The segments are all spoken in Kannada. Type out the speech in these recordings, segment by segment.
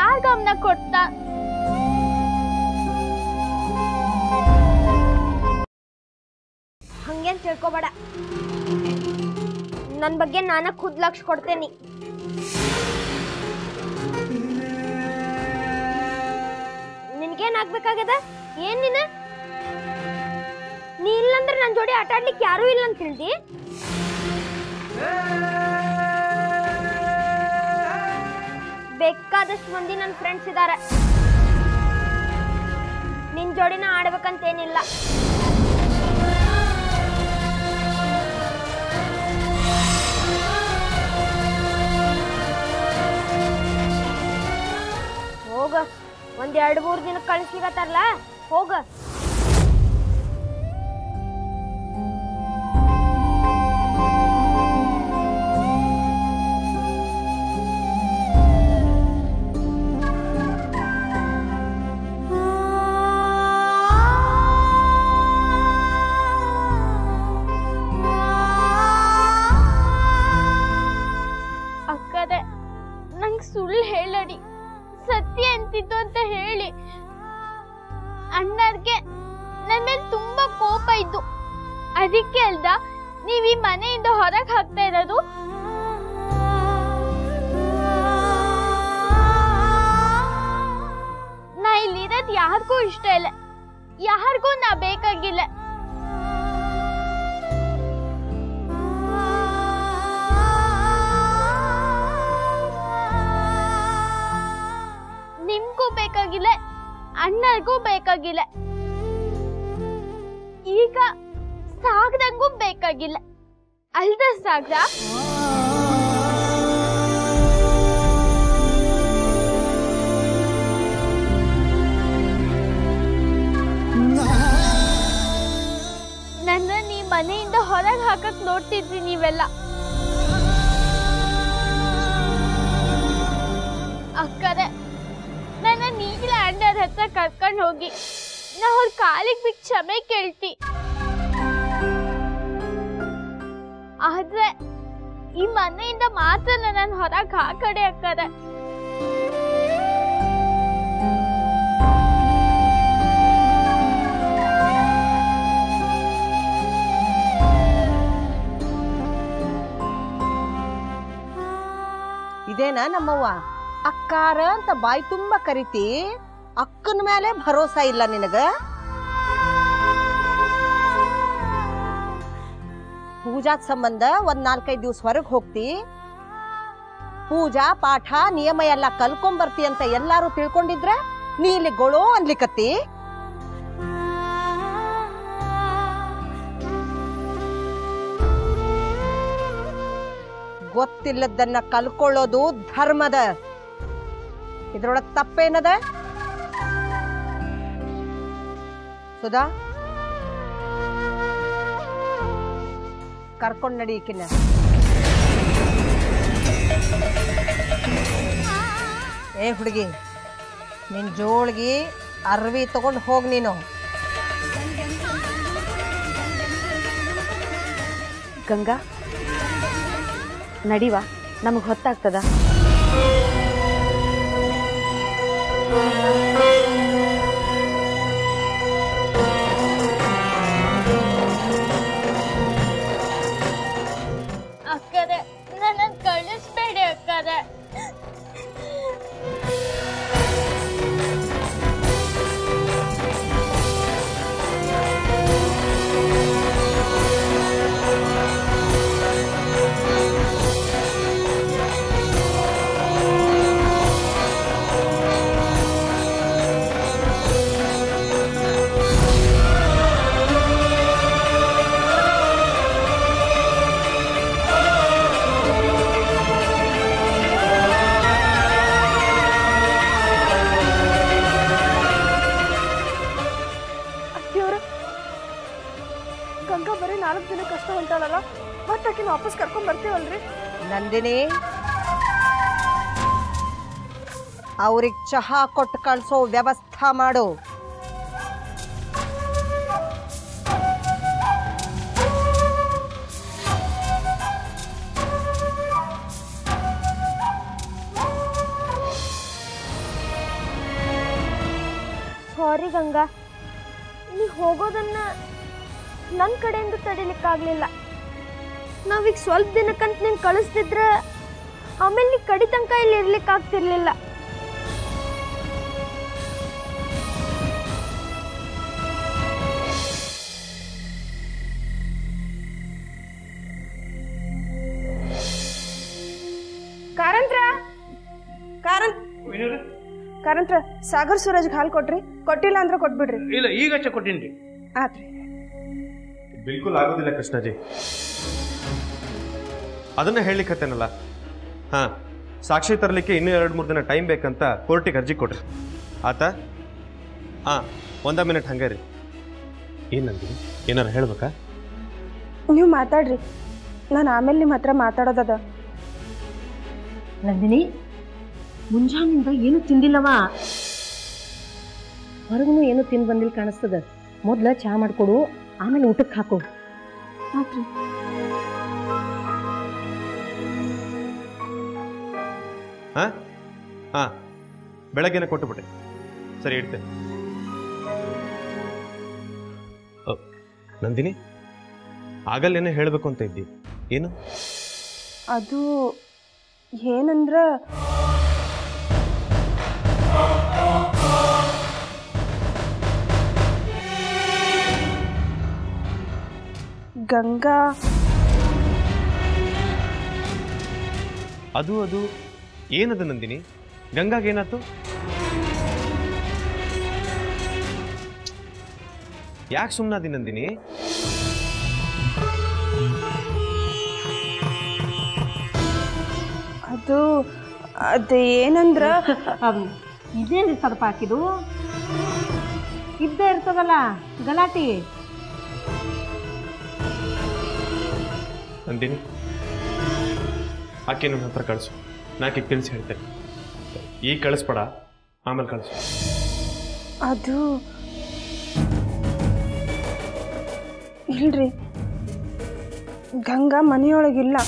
ಯಾರ್ ಗಮನ ಕೊಡ್ತಾ ಹಂಗೇನ್ ತಿಳ್ಕೊಬೇಡ ನನ್ ಬಗ್ಗೆ ನಾನ ಖುದ್ ಲಕ್ಷ ಕೊಡ್ತೇನಿ ನಿನ್ಗೇನ್ ಆಗ್ಬೇಕಾಗ್ಯದ ಏನ್ ನೀನ ನೀ ಇಲ್ಲಂದ್ರೆ ನನ್ ಜೋಡಿ ಆಟ ಆಡ್ಲಿಕ್ಕೆ ಯಾರೂ ಇಲ್ಲ ಅಂತ ಹೇಳ್ದಿ ಬೇಕಾದಷ್ಟು ಮಂದಿ ನನ್ನ ಫ್ರೆಂಡ್ಸ್ ಇದಾರೆ ನಿನ್ ಜೋಡಿನ ಆಡ್ಬೇಕಂತೇನಿಲ್ಲ ಹೋಗ ಒಂದ್ ಎರಡ್ ಮೂರ್ ದಿನ ಕಳಿಸ್ಲಿಕತ್ತಾರಲ್ಲ ಹೋಗ ಅಕ್ಕದೆ ನಂಗ್ ಸುಳ್ಳು ಹೇಳಡಿ ಸತ್ಯ ಅಂತಿದ್ದು ಅಂತ ಹೇಳಿ ಅಣ್ಣರ್ಗೆ ನನ್ನ ಮೇಲೆ ತುಂಬಾ ಕೋಪ ಇದ್ದು ಅದಕ್ಕೆ ಅಲ್ದ ನೀವ್ ಈ ಮನೆಯಿಂದ ಹೊರಗೆ ಹಾಕ್ತಾ ಇರೋದು ನಾ ಇಲ್ಲಿರೋದ್ ಯಾರಿಗೂ ಇಷ್ಟ ಇಲ್ಲ ಯಾರಿಗೂ ನಾ ಬೇಕಾಗಿಲ್ಲ ನಿಮ್ಗೂ ಬೇಕಾಗಿಲ್ಲ ಅಣ್ಣರಿಗೂ ಬೇಕಾಗಿಲ್ಲ ಈಗ ಸಾಗ್ದಂಗೂ ಬೇಕಾಗಿಲ್ಲ ಅಲ್ದ ಸಾಗ್ದ ನನ್ನ ನೀ ಮನೆಯಿಂದ ಹೊರಗೆ ಹಾಕಕ್ ನೋಡ್ತಿದ್ರಿ ನೀವೆಲ್ಲ ಅಕ್ಕರೆ ನನ್ನ ನೀಗಿಲ ಅಣ್ಣರ ಹತ್ರ ಕರ್ಕೊಂಡು ಹೋಗಿ ನಾ ಅವ್ರ ಕಾಲಿಗೆ ಬಿಟ್ಟು ಕ್ಷಮೆ ಕೇಳ್ತಿ ಆದ್ರೆ ಈ ಮನೆಯಿಂದ ಮಾತ್ರ ನನ್ನ ಹೊರಗೆ ಹಾಕಡೆ ಅಕ್ಕರೆ ಇದೇನ ನಮ್ಮವ್ವ ಅಕ್ಕಾರ ಅಂತ ಬಾಯಿ ತುಂಬ ಕರಿತಿ ಅಕ್ಕನ ಮೇಲೆ ಭರೋಸಾ ಇಲ್ಲ ನಿನಗ ಪೂಜಾದ್ ಸಂಬಂಧ ಒಂದ್ ನಾಲ್ಕೈದು ದಿವ್ಸ ಹೊರಗೆ ಹೋಗ್ತಿ ಪೂಜಾ ಪಾಠ ನಿಯಮ ಎಲ್ಲ ಕಲ್ಕೊಂಬರ್ತಿ ಅಂತ ಎಲ್ಲಾರು ತಿಳ್ಕೊಂಡಿದ್ರ ನೀ ಇಲ್ಲಿ ಗೊಳೋ ಅನ್ಲಿಕತ್ತಿ ಗೊತ್ತಿಲ್ಲದನ್ನ ಕಲ್ಕೊಳ್ಳೋದು ಧರ್ಮದ ಇದ್ರೊಳಗ್ ತಪ್ಪೇನದ ಸುಧಾ ಕರ್ಕೊಂಡ್ ನಡಿ ಈಕಿನ ಏ ಹುಡುಗಿ ನಿನ್ ಜೋಳ್ಗಿ ಅರ್ವಿ ತಗೊಂಡ್ ಹೋಗ್ ನೀನು ಗಂಗಾ ನಡಿವಾ ನಮಗೆ ಹೊತ್ತಾಗ್ತದ ಅಕ್ಕರೆ ನನ್ನ ಕಳಿಸ್ಬೇಡಿ ಅಕ್ಕರೆ ಅತ್ತಿಯವ್ರೆ ಗಂಗಾ ಬರೀ ನಾಲ್ಕು ದಿನ ಕಷ್ಟ ಹೊಂಟಾಳಲ್ಲ ಮತ್ತೆ ಆಕಿನ ವಾಪಸ್ ಕರ್ಕೊಂಡ್ ಬರ್ತೀವಲ್ರಿ ನಂದಿನಿ ಅವ್ರಿಗೆ ಚಹಾ ಕೊಟ್ಟು ಕಳ್ಸೋ ವ್ಯವಸ್ಥೆ ಮಾಡು ಸಾರಿ ಗಂಗಾ ನೀ ಹೋಗೋದನ್ನ ನನ್ನ ಕಡೆಯಿಂದ ತಡಿಲಿಕ್ಕಾಗ್ಲಿಲ್ಲ ನಾವೀಗ ಸ್ವಲ್ಪ ದಿನಕ್ಕಂತ ನೀನು ಕಳಿಸ್ತಿದ್ರ ಆಮೇಲೆ ನೀ ಕಡಿ ತನಕ ಇಲ್ಲಿ ಇರ್ಲಿಕ್ಕಾಗ್ತಿರ್ಲಿಲ್ಲ ಕಾರಂತ್ರ ಕಾರಂತ್ ಕಾರಂತ್ರ ಸಾಗರ್ ಸೂರಜ್ಗೆ ಹಾಲು ಕೊಟ್ರಿ ಕೊಟ್ಟಿಲ್ಲ ಅಂದ್ರೆ ಕೊಟ್ಬಿಡ್ರಿ ಇಲ್ಲ ಈಗ ಕೊಟ್ಟಿನ್ರಿ ಆತ್ರಿ ಬಿಲ್ಕುಲ್ ಆಗೋದಿಲ್ಲ ಕೃಷ್ಣಾಜಿ ಅದನ್ನ ಹೇಳಿಕತ್ತೇನಲ್ಲ ಹಾ ಸಾಕ್ಷಿ ತರಲಿಕ್ಕೆ ಇನ್ನೂ ಎರಡು ಮೂರು ದಿನ ಟೈಮ್ ಬೇಕಂತ ಕೋರ್ಟಿಗೆ ಅರ್ಜಿ ಕೊಡ್ರಿ ಆತ ಹಾ ಒಂದ ಮಿನಿಟ್ ಹಂಗೆ ರೀ ಏನಂದಿ ಏನಾರ ಹೇಳ್ಬೇಕಾ ನೀವು ಮಾತಾಡ್ರಿ ನಾನು ಆಮೇಲೆ ನಿಮ್ಮ ಹತ್ರ ಮಾತಾಡೋದದ ನಂದಿನಿ ಮುಂಜಾನಿಂದ ಏನು ತಿಂದಿಲ್ಲವ ಹೊರಗೂ ಏನು ತಿಂದು ಬಂದಿಲ್ಲ ಕಾಣಿಸ್ತದ ಮೊದ್ಲ ಚಹಾ ಮಾಡ್ಕೊಡು ಆಮೇಲೆ ಊಟಕ್ಕೆ ಹಾಕು ಆತ್ರಿ ಹಾ ಹಾ ಬೆಳಗ್ಗೆನೆ ಕೊಟ್ಟುಬಿಟ್ಟೆ ಸರಿ ಇಡ್ತೇನೆ ಅ, ನಂದಿನಿ ಆಗಲ್ಲೇನೋ ಹೇಳಬೇಕು ಅಂತ ಇದ್ದಿ ಏನು ಅದು ಏನಂದ್ರ ಗಂಗಾ ಅದು ಅದು ಏನದು ನಂದಿನಿ ಗಂಗಾಗೇನಾತು ಯಾಕೆ ಸುಮ್ಮನಾದಿ ನಂದಿನಿ ಅದು ಅದು ಏನಂದ್ರ ಇದೇನು ಇರ್ತದಪ್ಪ ಹಾಕಿದು ಇದ್ದೇ ಇರ್ತದಲ್ಲ ಗಲಾಟಿ ನಂದಿನಿ ಆಕೆ ನನ್ನ ಹತ್ರ ಕಳಿಸು ನಾಕೆ ತಿಳಿಸಿ ಹೇಳ್ತೇನೆ ಈಗ ಕಳಿಸ್ಬೇಡ ಆಮೇಲೆ ಕಳಿಸು ಅದು ಇಲ್ರಿ ಗಂಗಾ ಮನೆಯೊಳಗಿಲ್ಲ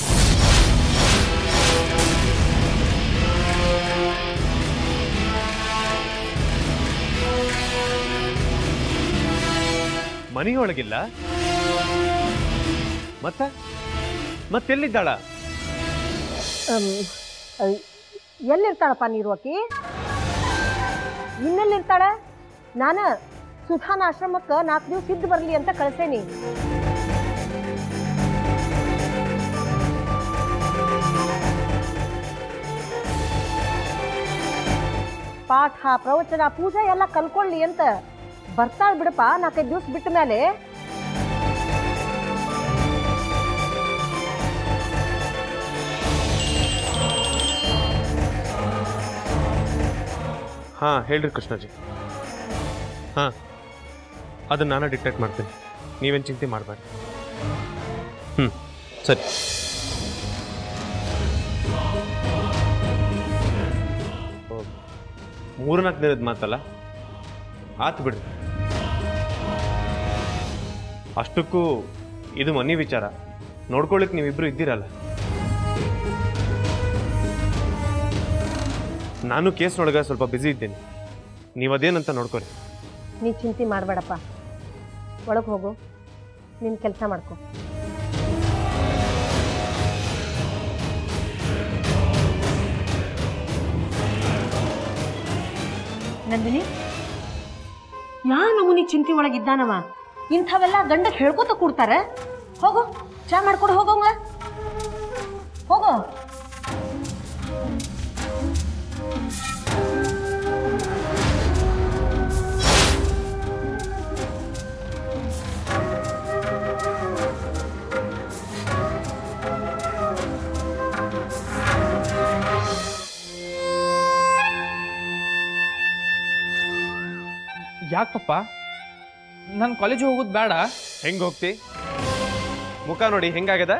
ಮನೆಯೊಳಗಿಲ್ಲ ಮತ್ತೆ ಮತ್ತೆಲ್ಲಿದ್ದಾಳ ಎಲ್ಲಿರ್ತಾಳಪ್ಪ ನೀರು ಆಕಿ ಇನ್ನೆಲ್ಲಿರ್ತಾಳ ನಾನು ಸುಧಾನ ಆಶ್ರಮಕ್ಕೆ ನಾಲ್ಕು ದಿವಸ ಇದ್ದು ಬರಲಿ ಅಂತ ಕಳ್ಸೇನಿ ಪಾಠ ಪ್ರವಚನ ಪೂಜೆ ಎಲ್ಲ ಕಲ್ಕೊಳ್ಳಿ ಅಂತ ಬರ್ತಾಳ ಬಿಡಪ್ಪ ನಾಲ್ಕೈದು ದಿವಸ ಬಿಟ್ಟ ಮೇಲೆ ಹಾಂ ಹೇಳ್ರಿ ಕೃಷ್ಣಾಜಿ ಹಾಂ ಅದನ್ನ ನಾನು ಡಿಟೆಕ್ಟ್ ಮಾಡ್ತೀನಿ ನೀವೇನು ಚಿಂತೆ ಮಾಡಬೇಡಿ ಹ್ಞೂ ಸರಿ ಓ, ಮೂರ್ನಾಲ್ಕು ದಿನದ ಮಾತಲ್ಲ ಆತು ಬಿಡ್ರಿ ಅಷ್ಟಕ್ಕೂ ಇದು ಮನೆ ವಿಚಾರ ನೋಡ್ಕೊಳ್ಳಿಕ್ಕೆ ನೀವಿಬ್ರು ಇದ್ದೀರಲ್ಲ ನಾನು ಕೇಸ್ನೊಳಗೆ ಸ್ವಲ್ಪ ಬ್ಯುಸಿ ಇದ್ದೀನಿ ನೀವು ಅದೇನಂತ ನೋಡ್ಕೊರಿ ನೀ ಚಿಂತೆ ಮಾಡಬೇಡಪ್ಪ ಒಳಗೆ ಹೋಗು ನಿನ್ನ ಕೆಲಸ ಮಾಡ್ಕೊ ನಂದಿನಿ ಯಾ ನಮೂನಿ ಚಿಂತೆ ಒಳಗಿದ್ದಾನವ ಇಂಥವೆಲ್ಲ ಗಂಡಕ್ಕೆ ಹೇಳ್ಕೊತ ಕೊಡ್ತಾರೆ ಹೋಗು ಚಾ ಮಾಡ್ಕೊಡು ಹೋಗೋಂಗ ಹೋಗೋ ಯಾಕಪ್ಪ ನಾನು ಕಾಲೇಜಿಗೆ ಹೋಗೋದು ಬೇಡ ಹೆಂಗೆ ಹೋಗ್ತಿ ಮುಖ ನೋಡಿ ಹೆಂಗಾಗ್ಯದ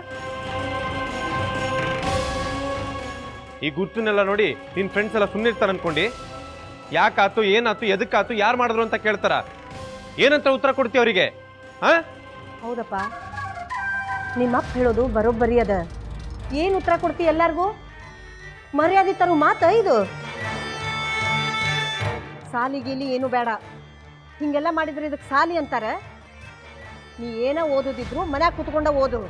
ಈ ಗುರ್ತನ್ನೆಲ್ಲ ನೋಡಿ ನಿನ್ನ ಫ್ರೆಂಡ್ಸ್ ಎಲ್ಲ ಸುಮ್ಮನೆ ಇರ್ತಾರೆ ಅನ್ಕೊಂಡು ಯಾಕಾತು ಏನಾತು ಎದಕ್ಕಾತು ಯಾರು ಮಾಡಿದ್ರು ಅಂತ ಕೇಳ್ತಾರ ಏನಂತ ಉತ್ತರ ಕೊಡ್ತಿ ಅವರಿಗೆ ಹಾ ಹೌದಪ್ಪ ನಿಮ್ಮಪ್ಪ ಹೇಳೋದು ಬರೋಬ್ಬರಿ ಅದ ಏನು ಉತ್ತರ ಕೊಡ್ತಿ ಎಲ್ಲಾರ್ಗೂ ಮರ್ಯಾದೆ ತರು ಮಾತ ಇದು ಸಾಲಿಗೀಲಿ ಏನು ಬೇಡ ಹಿಂಗೆಲ್ಲ ಮಾಡಿದ್ರೆ ಇದಕ್ಕೆ ಸಾಲಿ ಅಂತಾರ ನೀ ಏನೋ ಓದೋದಿದ್ರು ಮನ್ಯಾಗ ಕುತ್ಕೊಂಡ ಓದು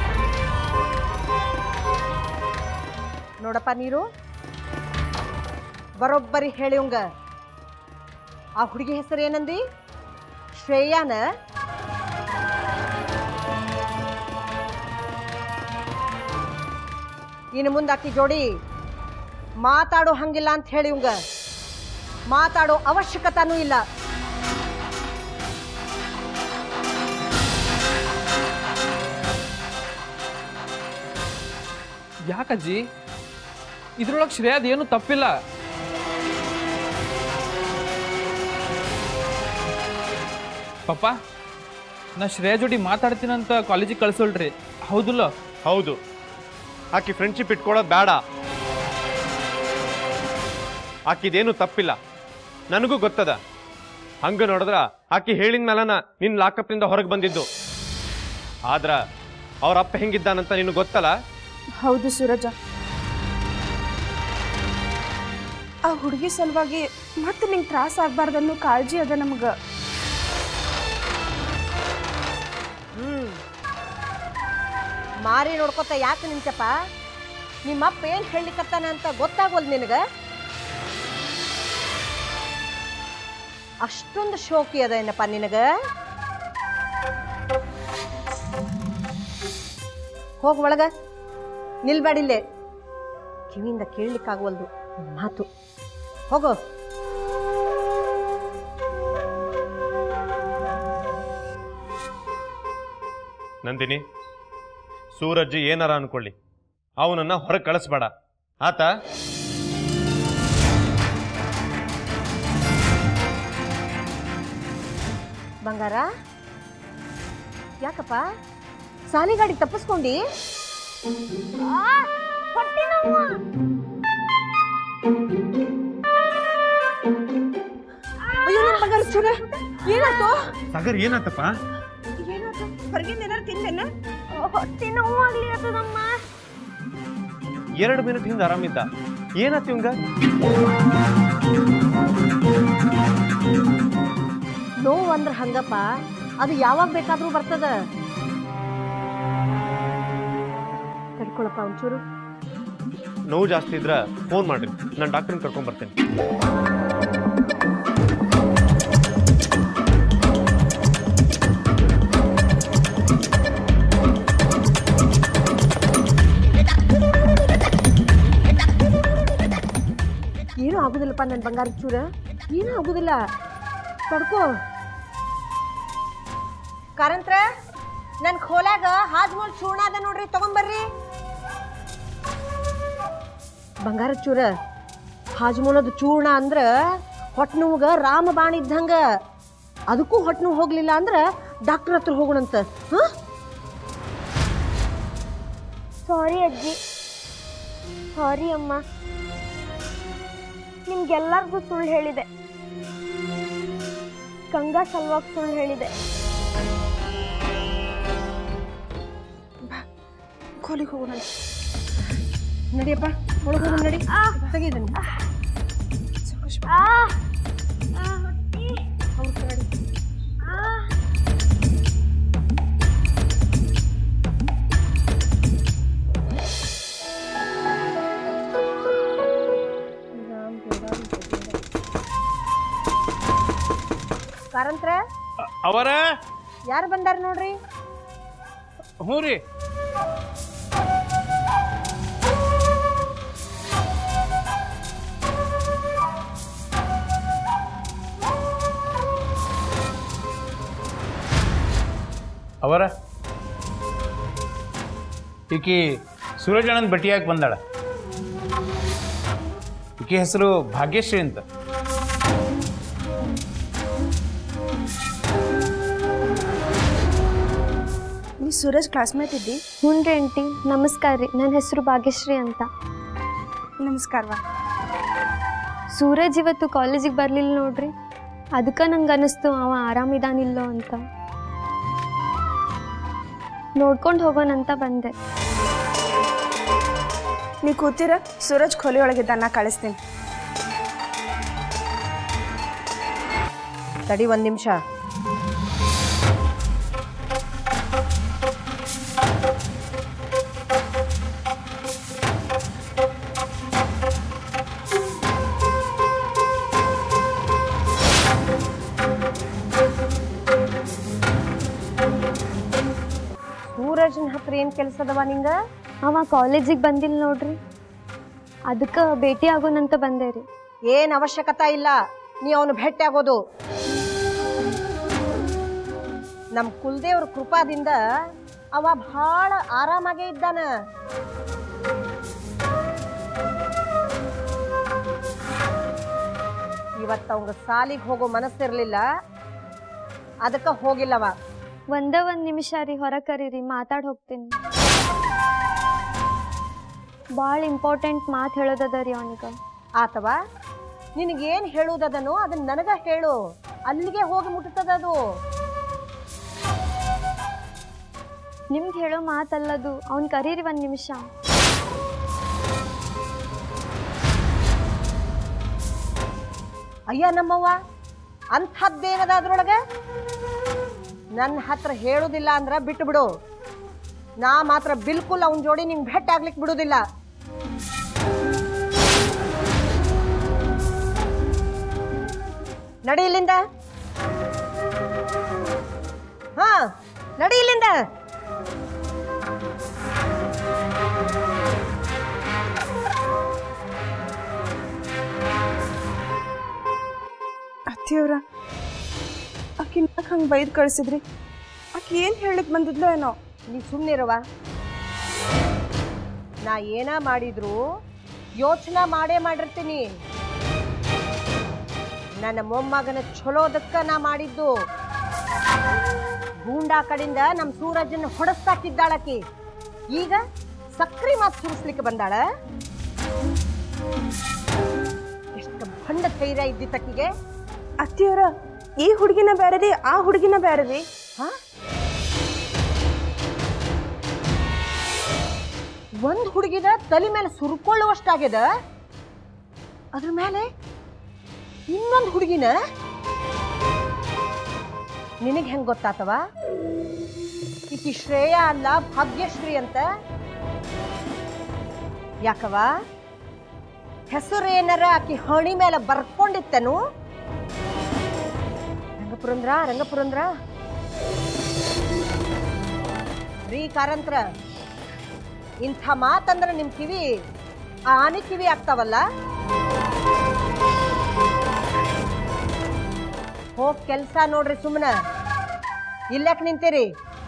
ನೋಡಪ್ಪ ನೀರು ಬರೋಬ್ಬರಿ ಹೇಳಿವಂಗ ಆ ಹುಡುಗಿ ಹೆಸರು ಏನಂದಿ ಶ್ರೇಯಾನ ಇನ್ನು ಮುಂದೆ ಆಕಿ ಜೋಡಿ ಮಾತಾಡೋ ಹಂಗಿಲ್ಲ ಅಂತ ಹೇಳಿ ಇವಂಗ ಮಾತಾಡೋ ಅವಶ್ಯಕತೆನೂ ಇಲ್ಲ ಯಾಕಜ್ಜಿ ಇದ್ರೊಳಗೆ ಶ್ರೇಯದ್ ಏನು ತಪ್ಪಿಲ್ಲ ಪಪ್ಪ ನಾ ಶ್ರೇಯ ಜೋಡಿ ಮಾತಾಡ್ತೀನಂತ ಕಾಲೇಜಿಗೆ ಕಳ್ಸೋಳ್ರಿ ಹೌದಿಲ್ಲ ಹೌದು ಆಕಿ ಫ್ರೆಂಡ್ಶಿಪ್ ಇಟ್ಕೊಳ್ಳೋದು ಬೇಡ ಆಕಿದೇನು ತಪ್ಪಿಲ್ಲ ನನಗೂ ಗೊತ್ತದ ಹಂಗ ನೋಡಿದ್ರ ಆಕಿ ಹೇಳಿದ ಮೇಲನ ನಿನ್ ಲಾಕಪ್ನಿಂದ ಹೊರಗೆ ಬಂದಿದ್ದು ಆದ್ರ ಅವ್ರ ಅಪ್ಪ ಹೆಂಗಿದ್ದಾನಂತ ನಿನಗೆ ಗೊತ್ತಲ್ಲ ಹೌದು ಸೂರಜ ಆ ಹುಡುಗಿ ಸಲುವಾಗಿ ಮತ್ತೆ ನಿಂಗೆ ತ್ರಾಸ ಆಗ್ಬಾರ್ದನ್ನೋ ಕಾಳಜಿ ಅದ ನಮ್ಗೆ ಹ್ಮ್ ಮಾರಿ ನೋಡ್ಕೊತ ಯಾಕೆ ನಿಂತಪ್ಪ ನಿಮ್ಮಪ್ಪ ಏನ್ ಹೇಳಿಕತ್ತಾನ ಅಂತ ಗೊತ್ತಾಗೋಲ್ ನಿನಗ ಅಷ್ಟೊಂದು ಶೋಕಿ ಅದ ಏನಪ್ಪ ನಿನಗ ಹೋಗ್ ಒಳಗ ನಿಲ್ಬೇಡಿಲ್ಲೇ ಕಿವಿಯಿಂದ ಕೇಳಲಿಕ್ಕಾಗವಲ್ದು ನಿನ್ ಮಾತು ಹೋಗು ನಂದಿನಿ ಸೂರಜ್ ಏನಾರ ಅನ್ಕೊಳ್ಳಿ ಅವನನ್ನ ಹೊರಗೆ ಕಳಿಸ್ಬೇಡ ಆತ ಬಂಗಾರ ಯಾಕಪ್ಪ ಸಾಲಿಗಾಡಿ ತಪ್ಪಿಸ್ಕೊಂಡಿ ಅಯ್ಯೋ ನನ್ ಬಂಗಾರ ಚೂರ ಏನಾಯ್ತು ಸಾಗರ್ ಏನಾತಪ್ಪ ಹೊರಗಿಂದ ಏನಾರು ತಿಂದೇನ ಹೊಟ್ಟೆ ನೋವು ಆಗ್ಲಿ ಅತ್ತದಮ್ಮ ಎರಡು ಮಿನಿಟ್ ಹಿಂದೆ ಆರಾಮಿದ್ದ ಏನಾತಿ ಇವಂಗ ನೋವು ಅಂದ್ರ ಹಂಗಪ್ಪ ಅದು ಯಾವಾಗ ಬೇಕಾದ್ರೂ ಬರ್ತದ ತಡ್ಕೊಳಪ್ಪ ಒಂಚೂರು ನೋವು ಜಾಸ್ತಿ ಇದ್ರ ಫೋನ್ ಮಾಡ್ರಿ ನಾನು ಡಾಕ್ಟರ್ನ ಕರ್ಕೊಂಡ್ ಬರ್ತೇನೆ ಏನೂ ಆಗುದಿಲ್ಲಪ್ಪ ನನ್ನ ಬಂಗಾರ ಚೂರ ಏನೂ ಆಗುದಿಲ್ಲ ತಡ್ಕೋ ಕಾರಂತ್ರ ನನ್ನ ಖೋಲಾಗ ಹಾಜ್ಮೂಲ್ ಚೂರ್ಣ ಅದ ನೋಡ್ರಿ ತಗೊಂಬರ್ರಿ ಬಂಗಾರ ಚೂರ ಹಾಜ್ಮೂಲದ ಚೂರ್ಣ ಅಂದ್ರ ಹೊಟ್ಟೆ ನೋವಾಗ ರಾಮಬಾಣ ಇದ್ದಂಗ ಅದಕ್ಕೂ ಹೊಟ್ಟೆ ನೋವು ಹೋಗ್ಲಿಲ್ಲ ಅಂದ್ರ ಡಾಕ್ಟರ್ ಹತ್ರ ಹೋಗೋಣಂತ ಹಾ ಸಾರಿ ಅಜ್ಜಿ ಸಾರಿ ಅಮ್ಮ ನಿಮ್ಗೆಲ್ಲರಿಗೂ ಸುಳ್ಳು ಹೇಳಿದೆ ಗಂಗಾ ಸಲುವಾಗಿ ಸುಳ್ಳು ಹೇಳಿದೆ ಕೋಲಿಗೆ ಹೋಗೋಣ ನಡಿಯಪ್ಪ ಒಳಗೆ ಹೋಗೋಣ ನಡಿ ತೆಗೀದನ್ ಆ ಆ, ಹೊಟ್ಟಿ. ಆ. ಕಾರಂತ್ರ ಅವರ ಯಾರು ಬಂದಾರ ನೋಡ್ರಿ ಹ್ಞೂ ರೀ ಅವರ ಈಕಿ ಸೂರಜ್ ಅಣ್ಣನ ಭೇಟಿಯಾಗಿ ಬಂದಾಳ ಈಕಿ ಹೆಸರು ಭಾಗ್ಯಶ್ರೀ ಅಂತ ನೀ ಸೂರಜ್ ಕ್ಲಾಸ್ಮೇಟ್ ಇದ್ದಿ ಹ್ಞೂನ್ರಿ ಆಂಟಿ ನಮಸ್ಕಾರ ರೀ ನನ್ನ ಹೆಸರು ಭಾಗ್ಯಶ್ರೀ ಅಂತ ನಮಸ್ಕಾರವಾ ಸೂರಜ್ ಇವತ್ತು ಕಾಲೇಜಿಗೆ ಬರಲಿಲ್ಲ ನೋಡ್ರಿ ಅದಕ್ಕೆ ನಂಗೆ ಅನ್ನಿಸ್ತು ಅವ ಆರಾಮಿದಾನಿಲ್ಲೋ ಅಂತ ನೋಡ್ಕೊಂಡು ಹೋಗೋಣಂತ ಬಂದೆ ನೀ ಕೂತಿರ ಸೂರಜ್ ಖೋಲಿ ಒಳಗಿದ್ದ ನಾ ಕಳಿಸ್ತೀನಿ ತಡಿ ಒಂದು ನಿಮಿಷ ಸೂರಜ್ನ ಹತ್ರ ಏನು ಕೆಲಸದವ ನಿಂಗ ಅವ ಕಾಲೇಜಿಗೆ ಬಂದಿಲ್ಲ ನೋಡ್ರಿ ಅದಕ್ಕೆ ಭೇಟಿ ಆಗೋನಂತ ಬಂದೆ ರೀ ಏನು ಅವಶ್ಯಕತೆ ಇಲ್ಲ ನೀ ಅವನು ಭೇಟಿ ಆಗೋದು ನಮ್ಮ ಕುಲದೇವ್ರ ಕೃಪಾದಿಂದ ಅವ ಭಾಳ ಆರಾಮಾಗೇ ಇದ್ದಾನ ಇವತ್ತು ಅವಂಗ ಸಾಲಿಗೆ ಹೋಗೋ ಮನಸ್ಸಿರ್ಲಿಲ್ಲ ಅದಕ್ಕೆ ಹೋಗಿಲ್ಲವ ಒಂದೇ ಒಂದು ನಿಮಿಷ ರೀ ಹೊರಗೆ ಕರೀರಿ ಮಾತಾಡಿ ಹೋಗ್ತೀನಿ ಭಾಳ ಇಂಪಾರ್ಟೆಂಟ್ ಮಾತು ಹೇಳೋದದ ರೀ ಅವನಿಗೆ ಆತವಾ ನಿನಗೇನು ಹೇಳುವುದದನೋ ಅದನ್ನ ನನಗ ಹೇಳು ಅಲ್ಲಿಗೆ ಹೋಗಿ ಮುಟ್ತದದು ನಿಮ್ಗೆ ಹೇಳೋ ಮಾತಲ್ಲದು ಅವ್ನು ಕರೀರಿ ಒಂದು ನಿಮಿಷ ಅಯ್ಯ ನಮ್ಮವ್ವ ಅಂಥದ್ದೇನದ ಅದ್ರೊಳಗೆ ನನ್ನ ಹತ್ರ ಹೇಳುದಿಲ್ಲ ಅಂದ್ರ ಬಿಟ್ಟು ಬಿಡು ನಾ ಮಾತ್ರ ಬಿಲ್ಕುಲ್ ಅವನ ಜೋಡಿ ನಿಂಗೆ ಭೇಟಿ ಆಗ್ಲಿಕ್ಕೆ ಬಿಡುದಿಲ್ಲ ನಡಿ ಇಲ್ಲಿಂದ ಹಾ ನಡಿ ಇಲ್ಲಿಂದ ಅತ್ತಿಯವ್ರ ಆಕಿ ಯಾಕೆ ಹಂಗೆ ಬೈದು ಕಳಿಸಿದ್ರಿ ಆಕಿ ಏನು ಹೇಳಕ್ ಬಂದಿದ್ಲೋ ಏನೋ ನೀ ಸುಮ್ಮನಿರವ ನಾ ಏನ ಮಾಡಿದ್ರು ಯೋಚನೆ ಮಾಡೇ ಮಾಡಿರ್ತೀನಿ ನನ್ನ ಮೊಮ್ಮಗನ ಚಲೋದಕ್ಕ ನಾ ಮಾಡಿದ್ದು ಗೂಂಡಾ ಕಡೆಯಿಂದ ನಮ್ಮ ಸೂರಜನ್ನ ಹೊಡೆಸ್ತಾಕಿದ್ದಾಳಕಿ ಈಗ ಸಕ್ರಿ ಮಾತು ಸುರಿಸ್ಲಿಕ್ಕೆ ಬಂದಾಳ ಎಷ್ಟು ಭಂಡ ಧೈರ್ಯ ಇದ್ದಿತ್ತಕ್ಕಿಗೆ ಅತ್ತಿಯವ್ರ ಈ ಹುಡುಗಿನ ಬೇರೆ ರೀ ಆ ಹುಡುಗಿನ ಬೇರೆ ರೀ ಹಾ ಒಂದ್ ಹುಡುಗಿದ ತಲೆ ಮೇಲೆ ಸುರ್ಕೊಳ್ಳುವಷ್ಟಾಗ್ಯದ ಅದ್ರ ಮೇಲೆ ಇನ್ನೊಂದು ಹುಡುಗಿನ ನಿನಗೆ ಹೆಂಗ್ ಗೊತ್ತಾತವ ಈಕಿ ಶ್ರೇಯ ಅಲ್ಲ ಭಾಗ್ಯಶ್ರೀ ಅಂತ ಯಾಕವ ಹೆಸರೇನರ ಆಕಿ ಹಣಿ ಮೇಲೆ ಬರ್ಕೊಂಡಿತ್ತನು ರಂಗಪುರಂದ್ರ ರಂಗಪುರಂದ್ರ ರೀ ಕಾರಂತ್ರ ಇಂಥ ಮಾತಂದ್ರ ನಿಮ್ ಕಿವಿ ಆನೆ ಕಿವಿ ಆಗ್ತಾವಲ್ಲ ಹೋಗ್ ಕೆಲ್ಸ ನೋಡ್ರಿ ಸುಮ್ಮನ ಇಲ್ಲಕ್ ನಿಂತೀರಿ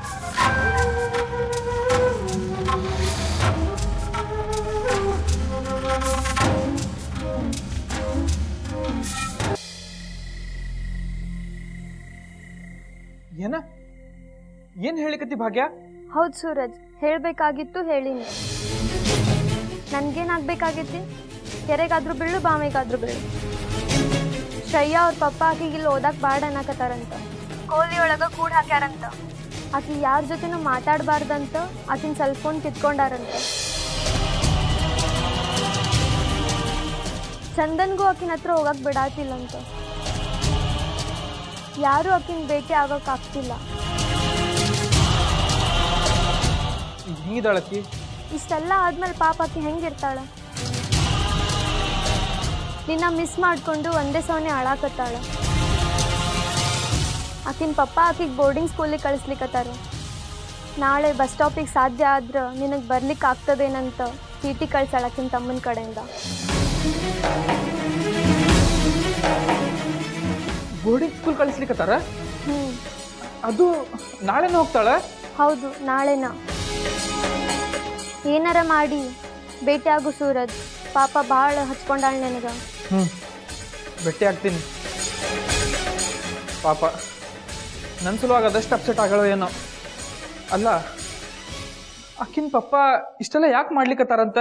ಏನ ಏನ್ ಹೇಳಿಕತ್ತಿ ಭಾಗ್ಯ ಹೌದು ಸೂರಜ್ ಹೇಳಬೇಕಾಗಿತ್ತು ಹೇಳಿನಿ ನನ್ಗೇನಾಗಬೇಕಾಗಿತ್ತು ಕೆರೆಗಾದ್ರೂ ಬೀಳು ಬಾವಿಗಾದ್ರೂ ಬೀಳು ಶ್ರಯ್ಯ ಅವ್ರ ಪಪ್ಪ ಆಕಿಗೆ ಇಲ್ಲಿ ಓದಕ್ ಬಾಡ ಅನ್ನಕತ್ತಾರಂತ ಕೋಲಿ ಒಳಗ ಕೂಡ್ ಹಾಕ್ಯಾರಂತ ಆಕಿ ಯಾರ ಜೊತೆನೂ ಮಾತಾಡಬಾರ್ದಂತ ಆಕಿನ ಸೆಲ್ ಫೋನ್ ಕಿತ್ಕೊಂಡಾರಂತ ಚಂದನ್ಗೂ ಆಕಿನ ಹತ್ರ ಹೋಗಕ್ ಬಿಡಾತಿಲ್ಲಂತ ಯಾರು ಆಕಿನ ಭೇಟಿ ಆಗಕ್ ಆಗ್ತಿಲ್ಲ ಈಗ ಹೆಂಗಿದಾಳಕ್ಕಿ ಇಷ್ಟೆಲ್ಲ ಆದ್ಮೇಲೆ ಪಾಪ ಆಕಿ ಹೆಂಗಿರ್ತಾಳ ನಿನ್ನ ಮಿಸ್ ಮಾಡ್ಕೊಂಡು ಒಂದೇ ಸವನೆ ಅಳಾಕತ್ತಾಳ ಆಕಿನ ಪಪ್ಪ ಆಕಿಗೆ ಬೋರ್ಡಿಂಗ್ ಸ್ಕೂಲಿಗೆ ಕಳಿಸ್ಲಿಕ್ಕತ್ತಾರ ನಾಳೆ ಬಸ್ ಸ್ಟಾಪಿಗೆ ಸಾಧ್ಯ ಆದ್ರೆ ನಿನಗೆ ಬರ್ಲಿಕ್ಕೆ ಆಗ್ತದೇನಂತ ಟಿ ಕಳ್ಸಾಳ ಆಕಿನ ತಮ್ಮನ ಕಡೆಯಿಂದ ಬೋರ್ಡಿಂಗ್ ಸ್ಕೂಲ್ ಕಳಿಸ್ಲಿಕ್ಕತ್ತಾರ ಹ್ಞೂ ಅದು ನಾಳೆನೇ ಹೋಗ್ತಾಳ ಹೌದು ನಾಳೆನ ಏನಾರ ಮಾಡಿ ಭೇಟಿ ಆಗು ಸೂರಜ್ ಪಾಪ ಭಾಳ ಹಚ್ಕೊಂಡಾಳ ನನಗೆ ಹ್ಮ್ ಭೇಟಿ ಆಗ್ತೀನಿ ಪಾಪ ನನ್ನ ಸಲುವಾಗಿ ಅದಷ್ಟು ಅಪ್ಸೆಟ್ ಆಗಳೋ ಏನೋ ಅಲ್ಲ ಅಕ್ಕಿನ ಪಪ್ಪ ಇಷ್ಟೆಲ್ಲ ಯಾಕೆ ಮಾಡ್ಲಿಕ್ಕತ್ತಾರಂತ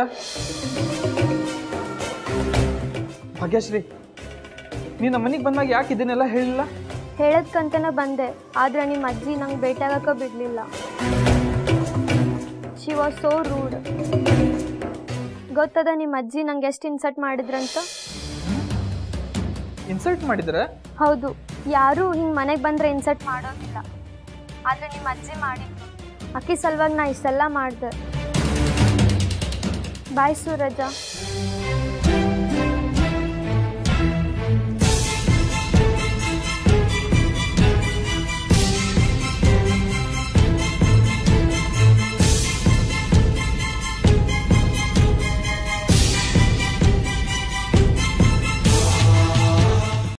ಭಾಗ್ಯಶ್ರೀ ನೀ ನಮ್ಮ ಮನೆಗೆ ಬಂದಾಗ ಯಾಕೆ ಇದನ್ನೆಲ್ಲ ಹೇಳಿಲ್ಲ ಹೇಳದ್ಕಂತನ ಬಂದೆ ಆದ್ರೆ ನಿಮ್ಮ ಅಜ್ಜಿ ನಂಗೆ ಭೇಟಿಯಾಗಕ್ಕೆ ಬಿಡಲಿಲ್ಲ ಶಿ ವಾಸ್ ಸೋ ರೂಡ್ ಗೊತ್ತದ ನಿಮ್ಮ ಅಜ್ಜಿ ನಂಗೆ ಎಷ್ಟು ಇನ್ಸಲ್ಟ್ ಮಾಡಿದ್ರಂತ ಇನ್ಸಲ್ಟ್ ಮಾಡಿದ್ರೆ ಹೌದು ಯಾರೂ ಹಿಂಗೆ ಮನೆಗೆ ಬಂದರೆ ಇನ್ಸಲ್ಟ್ ಮಾಡೋದಿಲ್ಲ ಆದರೆ ನಿಮ್ಮ ಅಜ್ಜಿ ಮಾಡಿದ್ದು ಅಕ್ಕಿ ಸಲುವಾಗಿ ನಾ ಇಷ್ಟೆಲ್ಲ ಮಾಡಿದೆ ಬಾಯ್ ಸೂರಜ